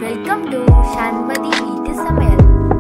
welcome to சண்பதி வீட்டு சமையல்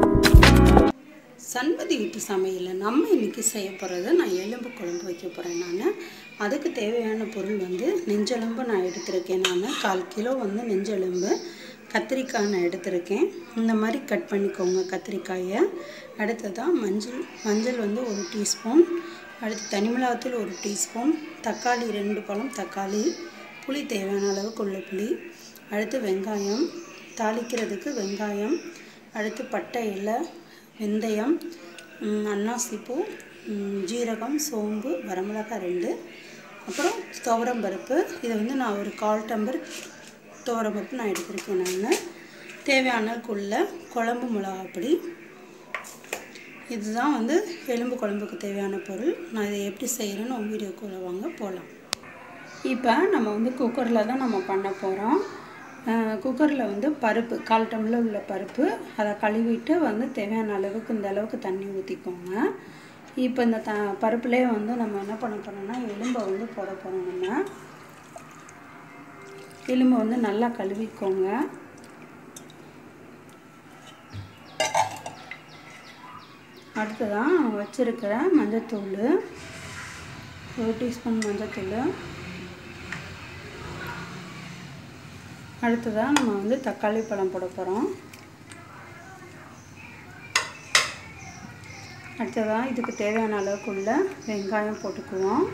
சண்பதி வீட்டு சமையலில் நம்ம இன்றைக்கி செய்ய போகிறது நான் எலும்பு குழம்பு வைக்க போகிறேன் நான் அதுக்கு தேவையான பொருள் வந்து நெஞ்செலும்பு நான் எடுத்திருக்கேன் நான் கால் கிலோ வந்து நெஞ்செலும்பு கத்திரிக்காய் நான் எடுத்திருக்கேன் இந்த மாதிரி கட் பண்ணிக்கோங்க கத்திரிக்காயை அடுத்ததாக மஞ்சள் மஞ்சள் வந்து ஒரு டீஸ்பூன் அடுத்து தனிமிளகாத்தூள் ஒரு டீஸ்பூன் தக்காளி ரெண்டு பழம் தக்காளி புளி தேவையான அளவுக்கு உள்ள புளி அடுத்து வெங்காயம் தாளிக்கிறதுக்கு வெங்காயம் அடுத்து பட்டை இலை வெந்தயம் ம், அன்னாசிப்பூ ம், ஜீரகம் சோம்பு வரமிளகாய் ரெண்டு அப்புறம் துவரம் பருப்பு இதை வந்து நான் ஒரு கால் டம்பர் துவரம் பருப்பு நான் எடுத்திருக்கேன் நான் தேவையானக்குள்ள குழம்பு மிளகாப்பொடி இதுதான் வந்து எலும்பு குழம்புக்கு தேவையான பொருள் நான் இதை எப்படி செய்கிறேன்னு உங்கள் வீடியோக்குள்ளே வாங்க போகலாம் இப்போ நம்ம வந்து குக்கரில் தான் நம்ம பண்ண போகிறோம் குக்கரில் வந்து பருப்பு கால் டம்ளர் உள்ள பருப்பு அதை கழுவிட்டு வந்து தேவையான அளவுக்கு இந்த அளவுக்கு தண்ணி ஊற்றிக்கோங்க இப்போ இந்த த பருப்புலேயே வந்து நம்ம என்ன பண்ண போகிறோம்னா எலும்பை வந்து போட போகிறோம் நம்ம எலும்பை வந்து நல்லா கழுவிக்கோங்க அடுத்ததான் வச்சுருக்கிற மஞ்சத்தூள் ஒரு டீஸ்பூன் மஞ்சத்தூள் அடுத்ததாக நம்ம வந்து தக்காளி பழம் போட போகிறோம் அடுத்ததாக இதுக்கு தேவையான அளவுக்கு உள்ள வெங்காயம் போட்டுக்குவோம்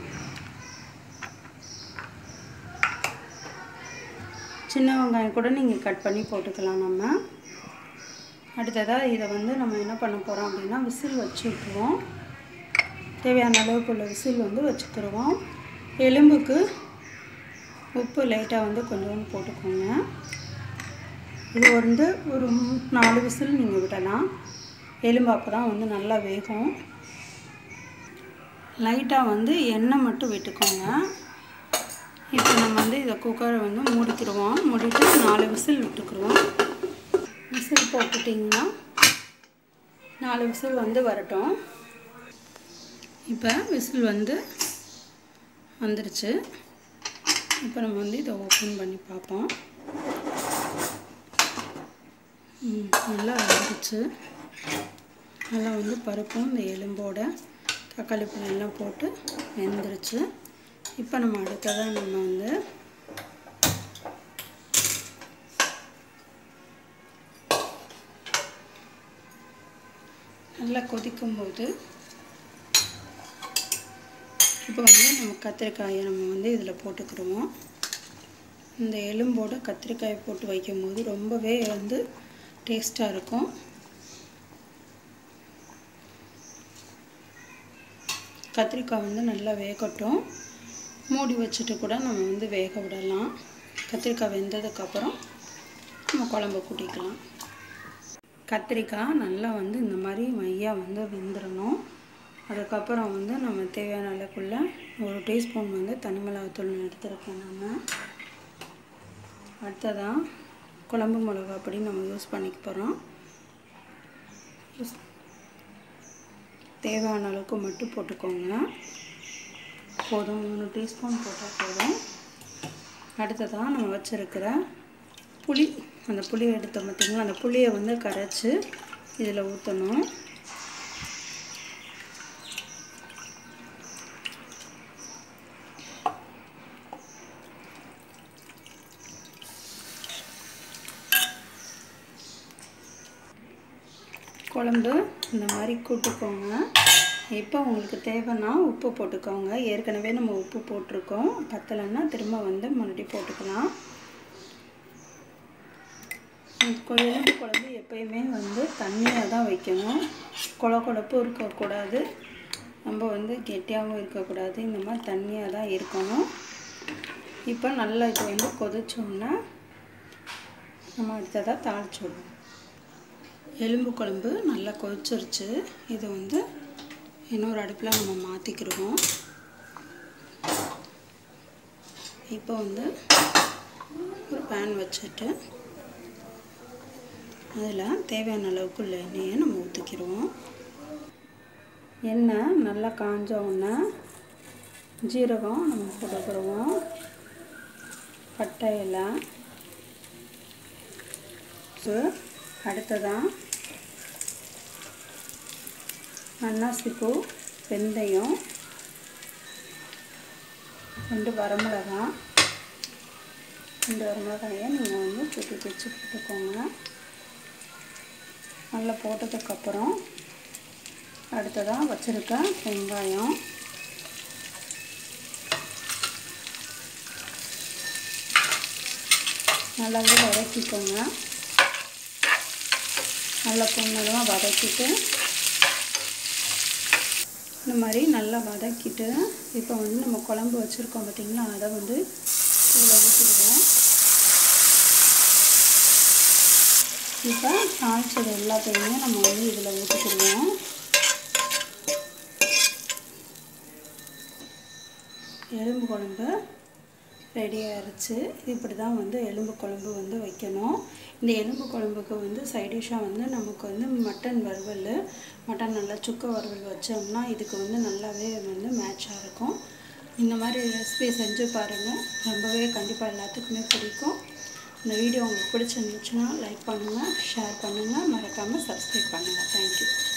சின்ன வெங்காயம் கூட நீங்கள் கட் பண்ணி போட்டுக்கலாம் நம்ம அடுத்ததாக இதை வந்து நம்ம என்ன பண்ண போகிறோம் அப்படின்னா விசில் வச்சு விட்டுருவோம் தேவையான அளவுக்கு உள்ள விசில் வந்து வச்சுக்கிடுவோம் எலும்புக்கு உப்பு லைட்டாக வந்து கொஞ்சோண்டு போட்டுக்கோங்க இது வந்து ஒரு மூ- நாலு விசில் நீங்கள் விடலாம் எலும்பு அப்போ தான் வந்து நல்லா வேகும் லைட்டாக வந்து எண்ணெய் மட்டும் விட்டுக்கோங்க இப்போ நம்ம வந்து இதை குக்கரை வந்து மூடிக்கிடுவோம் மூடிட்டு நாலு விசில் விட்டுக்குருவோம் விசில் போட்டுட்டிங்கன்னா நாலு விசில் வந்து வரட்டும் இப்போ விசில் வந்து வந்துருச்சு இப்போ நம்ம வந்து இதை ஓப்பன் பண்ணி பார்ப்போம் ம், நல்லா வந்துருச்சு நல்லா வந்து பருப்பும் இந்த எலும்போட தக்காளி பழம் எல்லாம் போட்டு வெந்துருச்சு இப்போ நம்ம அடுத்ததாக நம்ம வந்து நல்லா கொதிக்கும்போது இப்போ வந்து நம்ம கத்திரிக்காயை நம்ம வந்து இதில் போட்டுக்கிடுவோம் இந்த எலும்போட கத்திரிக்காயை போட்டு வைக்கும்போது ரொம்பவே வந்து டேஸ்ட்டாக இருக்கும் கத்திரிக்காய் வந்து நல்லா வேகட்டும் மூடி வச்சுட்டு கூட நம்ம வந்து வேக விடலாம் கத்திரிக்காய் வெந்ததுக்கப்புறம் நம்ம குழம்பு கூட்டிக்கலாம் கத்திரிக்காய் நல்லா வந்து இந்த மாதிரி மையாக வந்து வெந்துடணும் அதுக்கப்புறம் வந்து நம்ம தேவையான அளவுக்குள்ள ஒரு டீஸ்பூன் வந்து தனி மிளகாத்தூள் எடுத்துருக்கேன் நான் அடுத்ததாக குழம்பு மிளகா பொடி நம்ம யூஸ் பண்ணிக்க போகிறோம் தேவையான அளவுக்கு மட்டும் போட்டுக்கோங்க போதும் மூணு டீஸ்பூன் போட்டால் போதும் அடுத்ததாக நம்ம வச்சுருக்கிற புளி அந்த புளியை எடுத்தோம் பார்த்திங்களா அந்த புளியை வந்து கரைச்சி இதில் ஊற்றணும் குழம்பு இந்த மாதிரி கூட்டுக்கோங்க இப்போ உங்களுக்கு தேவைன்னா உப்பு போட்டுக்கோங்க ஏற்கனவே நம்ம உப்பு போட்டிருக்கோம் பத்தலைன்னா திரும்ப வந்து மறுபடியும் போட்டுக்கலாம் எலும்பு குழம்பு எப்பயுமே வந்து தண்ணியாக தான் வைக்கணும் கொல கொழப்பு இருக்கக்கூடாது நம்ம வந்து கெட்டியாகவும் இருக்கக்கூடாது இந்த மாதிரி தண்ணியாக தான் இருக்கணும் இப்போ நல்லா இது வந்து கொதிச்சோன்னா நம்ம அடுத்ததாக தாளிச்சு விடுவோம் எலும்பு குழம்பு நல்லா கொதிச்சிருச்சு இது வந்து இன்னொரு அடுப்பில் நம்ம மாற்றிக்கிடுவோம் இப்போ வந்து ஒரு பேன் வச்சுட்டு அதில் தேவையான அளவுக்கு உள்ள எண்ணெயை நம்ம ஊற்றிக்கிடுவோம் எண்ணெய் நல்லா காஞ்ச உடனே ஜீரகம் நம்ம போட்டுக்கிடுவோம் பட்டை இலை ஸோ அடுத்ததாக அன்னாசிப்பூ வெந்தயம் ரெண்டு வரமிளகா ரெண்டு வரமிளகாயை நீங்கள் வந்து சுட்டி பிச்சு போட்டுக்கோங்க நல்லா போட்டதுக்கப்புறம் அடுத்ததாக வச்சுருக்க வெங்காயம் நல்லாவே வதக்கிக்கோங்க நல்லா பொண்ணெல்லாம் வதக்கிட்டு இந்த மாதிரி நல்லா வதக்கிட்டு இப்போ வந்து நம்ம குழம்பு வச்சுருக்கோம் பார்த்திங்களா அதை வந்து இதில் ஊற்றிடுவோம் இப்போ தாளிச்சது எல்லாத்தையுமே நம்ம வந்து இதில் ஊற்றிக்கிடுவோம் எலும்பு குழம்பு ரெடி ஆயிடுச்சு இப்படி தான் வந்து எலும்பு குழம்பு வந்து வைக்கணும் இந்த எலும்பு குழம்புக்கு வந்து சைடிஷாக வந்து நமக்கு வந்து மட்டன் வறுவல் மட்டன் நல்லா சுக்க வறுவல் வச்சோம்னா இதுக்கு வந்து நல்லாவே வந்து மேட்சாக இருக்கும் இந்த மாதிரி ரெசிபி செஞ்சு பாருங்கள் ரொம்பவே கண்டிப்பாக எல்லாத்துக்குமே பிடிக்கும் இந்த வீடியோ உங்களுக்கு பிடிச்சிருந்துச்சுன்னா லைக் பண்ணுங்கள் ஷேர் பண்ணுங்கள் மறக்காமல் சப்ஸ்கிரைப் பண்ணுங்கள் தேங்க்யூ